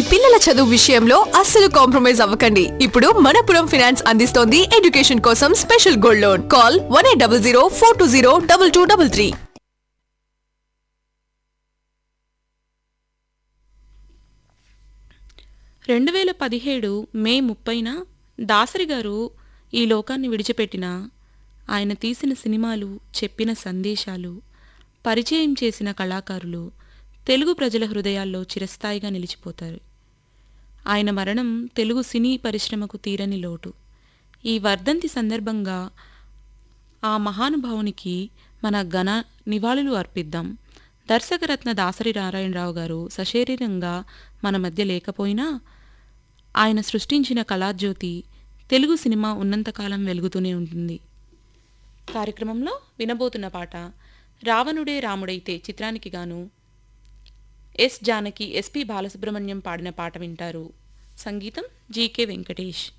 పిల్లల చదువు విషయంలో అస్సలు కాంప్రమైజ్ అవ్వకండి ఇప్పుడు మనపురం ఫినాన్స్ అందిస్తోంది ఎడ్యుకేషన్ కోసం special gold loan call one eight double zero four two zero double two double three రెండు వేల పదిహేడు మే ముప్పైన దాసరి గారు ఈ లోకాన్ని విడిచిపెట్టిన ఆయన తీసిన సినిమాలు చెప్పిన సందేశాలు పరిచయం చేసిన కళాకారులు తెలుగు ప్రజల హృదయాల్లో చిరస్థాయిగా నిలిచిపోతారు ఆయన మరణం తెలుగు సినీ పరిశ్రమకు తీరని లోటు ఈ వర్ధంతి సందర్భంగా ఆ మహానుభావునికి మన ఘన నివాళులు అర్పిద్దాం దర్శకరత్న దాసరి నారాయణరావు గారు సశరీరంగా మన మధ్య లేకపోయినా ఆయన సృష్టించిన కళాజ్యోతి తెలుగు సినిమా ఉన్నంతకాలం వెలుగుతూనే ఉంటుంది కార్యక్రమంలో వినబోతున్న పాట రావణుడే రాముడైతే చిత్రానికి గాను ఎస్ జానకి ఎస్పి బాలసుబ్రహ్మణ్యం పాడిన పాట వింటారు సంగీతం జీకే వెంకటేష్